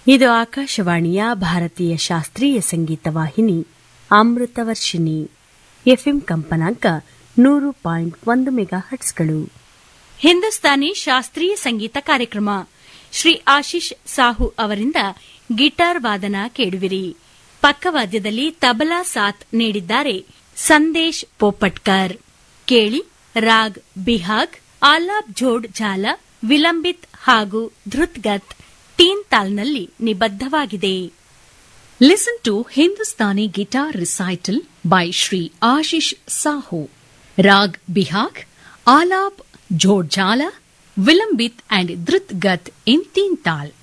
ಇದು ಆಕಾಶವಾಣಿಯ ಭಾರತೀಯ ಶಾಸ್ತ್ರೀಯ ಸಂಗೀತ ವಾಹಿನಿ ಅಮೃತವರ್ಷಿಣಿ ಎಫ್ಎಂ ಕಂಪನಾಂಕ ನೂರು ಪಾಯಿಂಟ್ ಒಂದು ಮೆಗಾ ಹಟ್ಸ್ಗಳು ಹಿಂದೂಸ್ತಾನಿ ಶಾಸ್ತ್ರೀಯ ಸಂಗೀತ ಕಾರ್ಯಕ್ರಮ ಶ್ರೀ ಆಶೀಶ್ ಸಾಹು ಅವರಿಂದ ಗಿಟಾರ್ ವಾದನ ಕೇಳುವಿರಿ ಪಕ್ಕವಾದ್ಯದಲ್ಲಿ ತಬಲಾ ಸಾಥ್ ನೀಡಿದ್ದಾರೆ ಸಂದೇಶ್ ಪೋಪಟ್ಕರ್ ಕೇಳಿ ರಾಗ್ ಬಿಹಾಗ್ ಆಲಾಬ್ ಝೋಡ್ ಝಾಲ ವಿಲಂಬಿತ್ ಹಾಗೂ ಧೃತ್ಗತ್ ತೀನ್ ತಾಲ್ನಲ್ಲಿ ನಿಬದ್ಧವಾಗಿದೆ Listen to Hindustani guitar recital by Sri Ashish Sahu. Rag Bihag, Alap, Jodjala, Vilambit and Dritgat in Teen Tal.